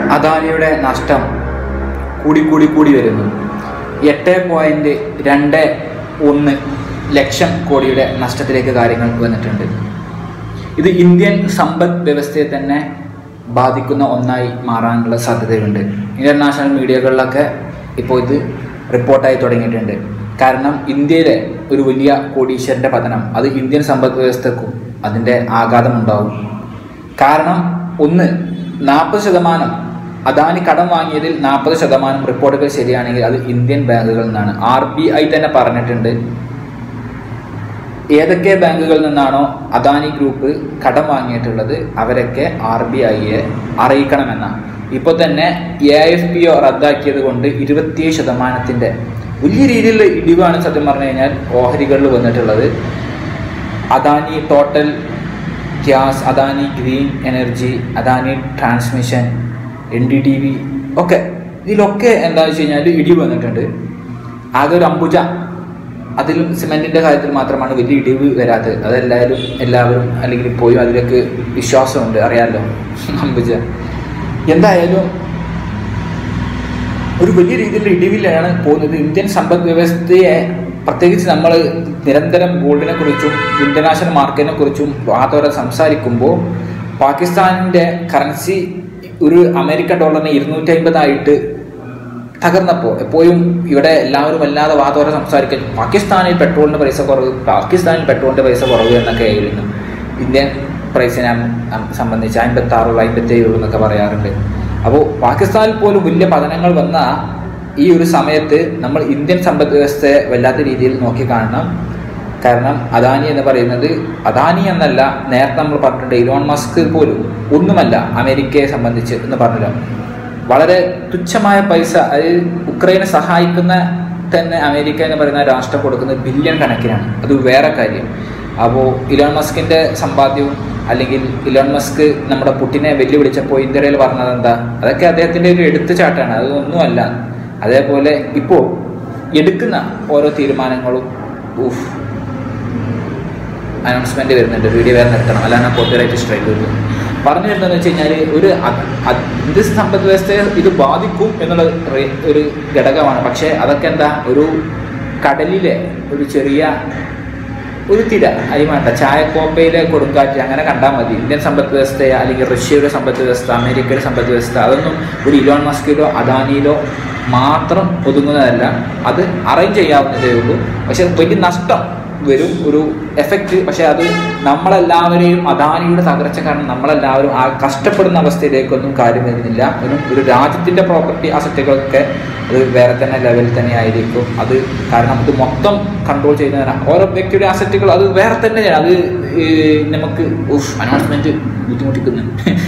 അദാനിയുടെ നഷ്ടം കൂടി കൂടി കൂടി വരുന്നു എട്ട് പോയിന്റ് രണ്ട് ഒന്ന് ലക്ഷം കോടിയുടെ നഷ്ടത്തിലേക്ക് കാര്യങ്ങൾ വന്നിട്ടുണ്ട് ഇത് ഇന്ത്യൻ സമ്പദ് വ്യവസ്ഥയെ തന്നെ ബാധിക്കുന്ന ഒന്നായി മാറാനുള്ള സാധ്യതയുണ്ട് ഇൻ്റർനാഷണൽ മീഡിയകളിലൊക്കെ ഇപ്പോൾ ഇത് റിപ്പോർട്ടായി തുടങ്ങിയിട്ടുണ്ട് കാരണം ഇന്ത്യയിലെ ഒരു വലിയ കോടീശ്വരൻ്റെ പതനം അത് ഇന്ത്യൻ സമ്പദ് വ്യവസ്ഥക്കും അതിൻ്റെ ആഘാതമുണ്ടാവും കാരണം ഒന്ന് നാൽപ്പത് ശതമാനം അദാനി കടം വാങ്ങിയതിൽ നാൽപ്പത് ശതമാനം റിപ്പോർട്ടുകൾ ശരിയാണെങ്കിൽ അത് ഇന്ത്യൻ ബാങ്കുകളിൽ നിന്നാണ് ആർ ബി ഐ തന്നെ പറഞ്ഞിട്ടുണ്ട് ഏതൊക്കെ ബാങ്കുകളിൽ നിന്നാണോ അദാനി ഗ്രൂപ്പ് കടം വാങ്ങിയിട്ടുള്ളത് അവരൊക്കെ ആർ ബി ഐയെ അറിയിക്കണമെന്നാണ് ഇപ്പോൾ തന്നെ എ എഫ് പി ഒ റദ്ദാക്കിയത് കൊണ്ട് ഇരുപത്തിയേഴ് ശതമാനത്തിൻ്റെ വലിയ രീതിയിലുള്ള ഇടിവാണ് സത്യം പറഞ്ഞു കഴിഞ്ഞാൽ ഓഹരികളിൽ വന്നിട്ടുള്ളത് Adani Total Gas Adani Green Energy Adani Transmission N D T V ഒക്കെ ഇതിലൊക്കെ എന്താണെന്ന് വെച്ച് കഴിഞ്ഞാൽ ഇടിവ് വന്നിട്ടുണ്ട് ആകെ ഒരു അംബുജ അതിലും സിമെന്റിന്റെ കാര്യത്തിൽ മാത്രമാണ് വലിയ ഇടിവ് വരാത്തത് അതെല്ലാവരും എല്ലാവരും അല്ലെങ്കിൽ ഇപ്പോഴും അതിലേക്ക് വിശ്വാസമുണ്ട് അറിയാമല്ലോ അംബുജ എന്തായാലും ഒരു വലിയ രീതിയിലുള്ള ഇടിവിലാണ് പോകുന്നത് ഇന്ത്യൻ സമ്പദ് വ്യവസ്ഥയെ പ്രത്യേകിച്ച് നമ്മൾ നിരന്തരം ഗോൾഡിനെ കുറിച്ചും ഇന്റർനാഷണൽ മാർക്കറ്റിനെ കുറിച്ചും വാതോരെ സംസാരിക്കുമ്പോൾ പാകിസ്ഥാനിൻ്റെ കറൻസി ഒരു അമേരിക്കൻ ഡോളറിന് ഇരുന്നൂറ്റി അമ്പതായിട്ട് തകർന്നപ്പോൾ എപ്പോഴും ഇവിടെ എല്ലാവരും വല്ലാതെ വാതോരെ സംസാരിക്കും പാകിസ്ഥാനിൽ പെട്രോളിന് പൈസ കുറവ് പാകിസ്ഥാനിൽ പെട്രോളിൻ്റെ പൈസ കുറവ് എന്നൊക്കെ ആയിരുന്നു ഇന്ത്യൻ പ്രൈസിനെ സംബന്ധിച്ച് അമ്പത്തി ആറുള്ളൂ അമ്പത്തി ഏഴുള്ളൂ എന്നൊക്കെ പറയാറുണ്ട് അപ്പോൾ പാകിസ്ഥാനിൽ പോലും വലിയ പതനങ്ങൾ വന്ന ഈ ഒരു സമയത്ത് നമ്മൾ ഇന്ത്യൻ സമ്പദ് വ്യവസ്ഥയെ വല്ലാത്ത രീതിയിൽ നോക്കിക്കാണണം കാരണം അദാനി എന്ന് പറയുന്നത് അദാനി എന്നല്ല നേരത്തെ നമ്മൾ പറഞ്ഞിട്ടുണ്ട് ഇലോൺ മസ്ക് പോലും ഒന്നുമല്ല അമേരിക്കയെ സംബന്ധിച്ച് എന്ന് പറഞ്ഞല്ലോ വളരെ തുച്ഛമായ പൈസ അതായത് ഉക്രൈനെ സഹായിക്കുന്ന തന്നെ അമേരിക്ക എന്ന് പറയുന്ന രാഷ്ട്രം കൊടുക്കുന്നത് ബില്യൺ കണക്കിനാണ് അത് വേറെ കാര്യം അപ്പോൾ ഇലോൺ മസ്കിൻ്റെ സമ്പാദ്യവും അല്ലെങ്കിൽ ഇലോൺ മസ്ക് നമ്മുടെ പുട്ടിനെ വെല്ലുവിളിച്ചപ്പോൾ ഇന്ത്യയിൽ പറഞ്ഞത് എന്താ അതൊക്കെ അദ്ദേഹത്തിൻ്റെ ഒരു എടുത്തുചാട്ടാണ് അതൊന്നുമല്ല അതേപോലെ ഇപ്പോൾ എടുക്കുന്ന ഓരോ തീരുമാനങ്ങളും ഊഫ് അനൗൺസ്മെന്റ് വരുന്നുണ്ട് വീഡിയോ വേറെ നിർത്തണം അല്ലാതെ കോപ്പിറൈറ്റ് സ്ട്രൈക്ക് വരും പറഞ്ഞു വരുന്നതെന്ന് വെച്ച് കഴിഞ്ഞാൽ ഒരു ഇന്ത്യ സമ്പദ് വ്യവസ്ഥയെ ഇത് ബാധിക്കും എന്നുള്ള ഒരു ഘടകമാണ് പക്ഷേ അതൊക്കെ എന്താ ഒരു കടലിലെ ഒരു ചെറിയ ഒരു തിര അരി വേണ്ട ചായക്കോപ്പയിലെ കൊടുങ്കാറ്റ് അങ്ങനെ കണ്ടാൽ മതി ഇന്ത്യൻ സമ്പദ് വ്യവസ്ഥയെ അല്ലെങ്കിൽ റഷ്യയുടെ സമ്പദ് വ്യവസ്ഥ അമേരിക്കയുടെ സമ്പദ് വ്യവസ്ഥ അതൊന്നും ഒരു ഇലോൺ മസ്കിലോ അദാനിയിലോ മാത്രം ഒതുങ്ങുന്നതല്ല അത് അറേഞ്ച് ചെയ്യാവുന്നതേ ഉള്ളൂ പക്ഷെ വലിയ നഷ്ടം വരും ഒരു എഫക്റ്റ് പക്ഷെ അത് നമ്മളെല്ലാവരെയും അദാനിയുടെ തകർച്ച കാരണം നമ്മളെല്ലാവരും ആ കഷ്ടപ്പെടുന്ന അവസ്ഥയിലേക്കൊന്നും കാര്യം വരുന്നില്ല ഒരു ഒരു രാജ്യത്തിൻ്റെ പ്രോപ്പർട്ടി അസറ്റുകളൊക്കെ അത് വേറെ തന്നെ ലെവലിൽ തന്നെ ആയിരിക്കും അത് കാരണം ഇത് മൊത്തം കൺട്രോൾ ചെയ്യുന്നതിനാണ് ഓരോ വ്യക്തിയുടെ അസറ്റുകൾ അത് വേറെ തന്നെയാണ് അത് നമുക്ക് അനൗൺസ്മെന്റ് ബുദ്ധിമുട്ടിക്കുന്നു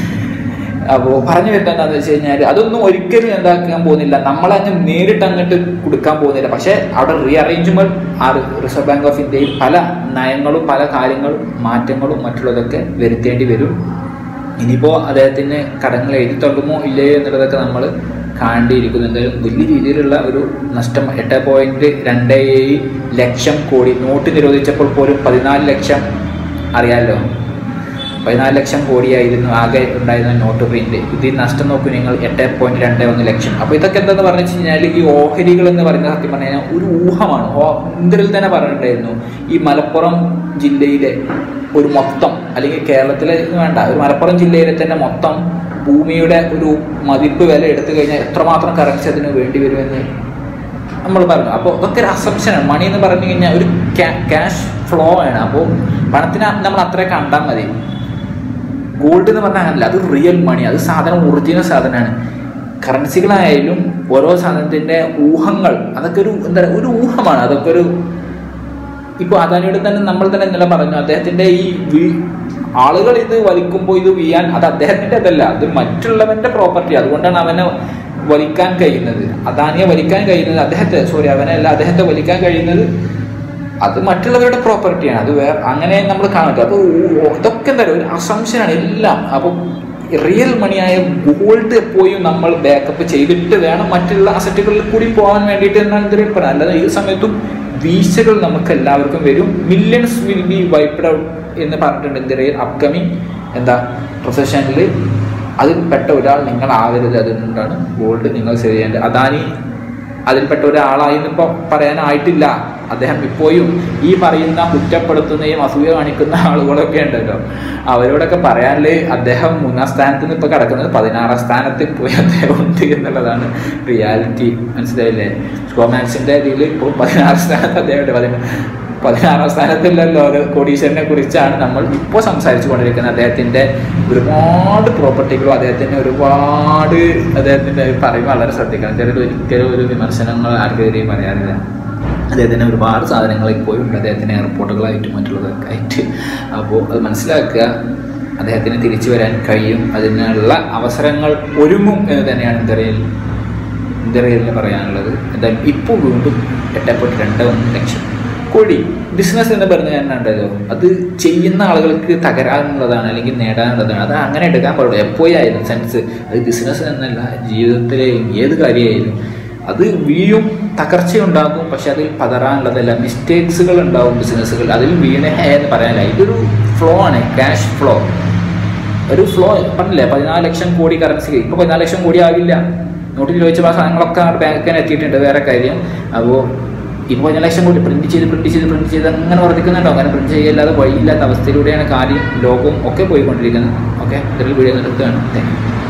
അപ്പോൾ പറഞ്ഞു വരുന്നത് എന്താണെന്ന് വെച്ച് കഴിഞ്ഞാൽ അതൊന്നും ഒരിക്കലും എന്താക്കാൻ പോകുന്നില്ല നമ്മളങ്ങ് നേരിട്ട് അങ്ങോട്ട് കൊടുക്കാൻ പോകുന്നില്ല പക്ഷേ അവിടെ റീ അറേഞ്ച്മെന്റ് ആ റിസർവ് ബാങ്ക് ഓഫ് ഇന്ത്യയിൽ പല നയങ്ങളും പല കാര്യങ്ങളും മാറ്റങ്ങളും മറ്റുള്ളതൊക്കെ വരുത്തേണ്ടി വരും ഇനിയിപ്പോൾ അദ്ദേഹത്തിന് കടങ്ങൾ എഴുതി തുടങ്ങുമോ ഇല്ലയോ എന്നുള്ളതൊക്കെ നമ്മൾ കാണേണ്ടിയിരിക്കുന്നു എന്തായാലും വലിയ രീതിയിലുള്ള ഒരു നഷ്ടം എട്ട് പോയിന്റ് രണ്ട് ഏഴ് ലക്ഷം കോടി നോട്ട് നിരോധിച്ചപ്പോൾ പോലും പതിനാല് ലക്ഷം അറിയാമല്ലോ പതിനാല് ലക്ഷം കോടിയായിരുന്നു ആകെ ഉണ്ടായിരുന്ന നോട്ട് പ്രിന്റ് ഇതിൽ നഷ്ടം നോക്കൂ നിങ്ങൾ എട്ട് പോയിന്റ് രണ്ട് ഒന്ന് ലക്ഷം അപ്പോൾ ഇതൊക്കെ എന്താന്ന് പറഞ്ഞു വെച്ച് കഴിഞ്ഞാൽ ഈ ഓഹരികൾ എന്ന് പറയുന്ന സത്യം പറഞ്ഞു കഴിഞ്ഞാൽ ഒരു ഊഹമാണ് ഇന്ത്യയിൽ തന്നെ പറഞ്ഞിട്ടുണ്ടായിരുന്നു ഈ മലപ്പുറം ജില്ലയിലെ ഒരു മൊത്തം അല്ലെങ്കിൽ കേരളത്തിലെ വേണ്ട ഒരു മലപ്പുറം ജില്ലയിലെ തന്നെ മൊത്തം ഭൂമിയുടെ ഒരു മതിപ്പ് വില എടുത്തു കഴിഞ്ഞാൽ എത്രമാത്രം കറൻസി അതിന് വേണ്ടി വരുമെന്ന് നമ്മൾ പറഞ്ഞു അപ്പോൾ ഇതൊക്കെ ഒരു അസംഷനാണ് മണി എന്ന് പറഞ്ഞു കഴിഞ്ഞാൽ ഒരു ക്യാഷ് ഫ്ലോ ആണ് അപ്പോൾ പണത്തിന് നമ്മൾ അത്ര കണ്ടാൽ മതി ഗോൾഡ് എന്ന് പറഞ്ഞാൽ അങ്ങനല്ല അത് റിയൽ മണി അത് സാധനം ഒറിജിനൽ സാധനമാണ് കറൻസികളായാലും ഓരോ സാധനത്തിൻ്റെ ഊഹങ്ങൾ അതൊക്കെ ഒരു എന്താ പറയുക ഒരു ഊഹമാണ് അതൊക്കെ ഒരു ഇപ്പോൾ അദാനിയുടെ തന്നെ നമ്മൾ തന്നെ ഇന്നലെ പറഞ്ഞു അദ്ദേഹത്തിൻ്റെ ഈ ആളുകൾ ഇത് വലിക്കുമ്പോൾ ഇത് വീയാൻ അത് അദ്ദേഹത്തിൻ്റെ അതല്ല അത് മറ്റുള്ളവൻ്റെ പ്രോപ്പർട്ടി അതുകൊണ്ടാണ് അവനെ വലിക്കാൻ കഴിയുന്നത് അദാനിയെ വലിക്കാൻ കഴിയുന്നത് അദ്ദേഹത്തെ സോറി അവനെ അല്ല അദ്ദേഹത്തെ വലിക്കാൻ കഴിയുന്നത് അത് മറ്റുള്ളവരുടെ പ്രോപ്പർട്ടിയാണ് അത് വേറെ അങ്ങനെ നമ്മൾ കാണട്ടെ അപ്പോൾ ഇതൊക്കെ എന്താ പറയുക ഒരു അസംഷനാണ് എല്ലാം അപ്പോൾ റിയൽ മണിയായ ഗോൾഡ് എപ്പോഴും നമ്മൾ ബാക്കപ്പ് ചെയ്തിട്ട് വേണം മറ്റുള്ള അസറ്റുകളിൽ കൂടി പോകാൻ വേണ്ടിയിട്ട് എന്നാണ് ഇതിൽ പറയുന്നത് അല്ലാതെ ഈ സമയത്തും വീഴ്ചകൾ നമുക്ക് എല്ലാവർക്കും വരും millions will be wiped out എന്ന് പറഞ്ഞിട്ടുണ്ട് ഇന്ത്യയിൽ അപ്കമിങ് എന്താ പ്രൊഫഷനിൽ അതിൽപ്പെട്ട ഒരാൾ നിങ്ങളാവരുത് അതുകൊണ്ടാണ് ഗോൾഡ് നിങ്ങൾ സേവ് ചെയ്യേണ്ടത് അദാനി അതിൽപ്പെട്ട ഒരാളായി ഇപ്പോൾ പറയാനായിട്ടില്ല അദ്ദേഹം ഇപ്പോഴും ഈ പറയുന്ന കുറ്റപ്പെടുത്തുന്നയും അസൂയ കാണിക്കുന്ന ആളുകളൊക്കെ ഉണ്ടല്ലോ അവരോടൊക്കെ പറയാനില് അദ്ദേഹം മൂന്നാം സ്ഥാനത്ത് നിന്ന് ഇപ്പോൾ കിടക്കുന്നത് പതിനാറാം സ്ഥാനത്ത് പോയി അദ്ദേഹം ഉണ്ട് എന്നുള്ളതാണ് റിയാലിറ്റി മനസ്സിലായില്ലേ സ്കോമാൻസിൻ്റെ ഇതിൽ ഇപ്പോൾ പതിനാറ് സ്ഥാനത്ത് അദ്ദേഹം ഉണ്ട് പതിനാ പതിനാറാം സ്ഥാനത്തുള്ളല്ലോ ഒരു കോടീശ്വരനെ കുറിച്ചാണ് നമ്മൾ ഇപ്പോൾ സംസാരിച്ചു കൊണ്ടിരിക്കുന്നത് അദ്ദേഹത്തിൻ്റെ ഒരുപാട് പ്രോപ്പർട്ടികളും അദ്ദേഹത്തിന് ഒരുപാട് അദ്ദേഹത്തിൻ്റെ പറയുമ്പോൾ വളരെ ശ്രദ്ധിക്കണം ചിലർ ഒരിക്കലും ഒരു വിമർശനങ്ങൾ ആർക്കെതിരെയും പറയാറില്ല അദ്ദേഹത്തിന് ഒരുപാട് സാധനങ്ങൾ ഇപ്പോഴും ഉണ്ട് അദ്ദേഹത്തിന് എയർപോർട്ടുകളായിട്ടും മറ്റുള്ളതൊക്കെ ആയിട്ട് അപ്പോൾ അത് മനസ്സിലാക്കുക അദ്ദേഹത്തിന് തിരിച്ചു വരാൻ കഴിയും അതിനുള്ള അവസരങ്ങൾ ഒരുങ്ങും എന്ന് തന്നെയാണ് ഇന്ത്യയിൽ ഇന്ത്യയിൽ പറയാനുള്ളത് എന്തായാലും ഇപ്പോൾ വീണ്ടും എട്ട് പോയിന്റ് രണ്ട് ഒന്ന് ലക്ഷം കോടി ബിസിനസ് എന്ന് പറഞ്ഞു തന്നെയുണ്ടല്ലോ അത് ചെയ്യുന്ന ആളുകൾക്ക് തകരാനുള്ളതാണ് അല്ലെങ്കിൽ നേടാനുള്ളതാണ് അത് അങ്ങനെ എടുക്കാൻ പാടുള്ളൂ എപ്പോഴായാലും സെൻസ് അത് ബിസിനസ് എന്നല്ല ജീവിതത്തിലെ ഏത് കാര്യമായാലും അത് വീഴും തകർച്ചയുണ്ടാകും പക്ഷെ അതിൽ പതറാനുള്ളതല്ല മിസ്റ്റേക്സുകൾ ഉണ്ടാവും ബിസിനസ്സുകൾ അതിൽ വീണേ എന്ന് പറയാനില്ല ഇതൊരു ഫ്ലോ ആണ് ക്യാഷ് ഫ്ലോ ഒരു ഫ്ലോ പറഞ്ഞില്ലേ പതിനാല് ലക്ഷം കോടി കറൻസി ഇപ്പോൾ പതിനാല് ലക്ഷം കോടി ആകില്ല നോട്ടിൽ ചോദിച്ച സാധനങ്ങളൊക്കെ അങ്ങോട്ട് ബാങ്കിന് എത്തിയിട്ടുണ്ട് വേറെ കാര്യം അപ്പോൾ ഇപ്പോൾ പതിനാല് ലക്ഷം കോടി പ്രിന്റ് ചെയ്ത് പ്രിന്റ് ചെയ്ത് പ്രിന്റ് ചെയ്ത് അങ്ങനെ വർദ്ധിക്കുന്നുണ്ടോ അങ്ങനെ പ്രിന്റ് ചെയ്യല്ലാതെ വഴിയില്ലാത്ത അവസ്ഥയിലൂടെയാണ് കാര്യം ലോകവും ഒക്കെ പോയിക്കൊണ്ടിരിക്കുന്നത് ഓക്കെ ഇതിൽ വീഡിയോ നിർത്തുകയാണ് താങ്ക് യു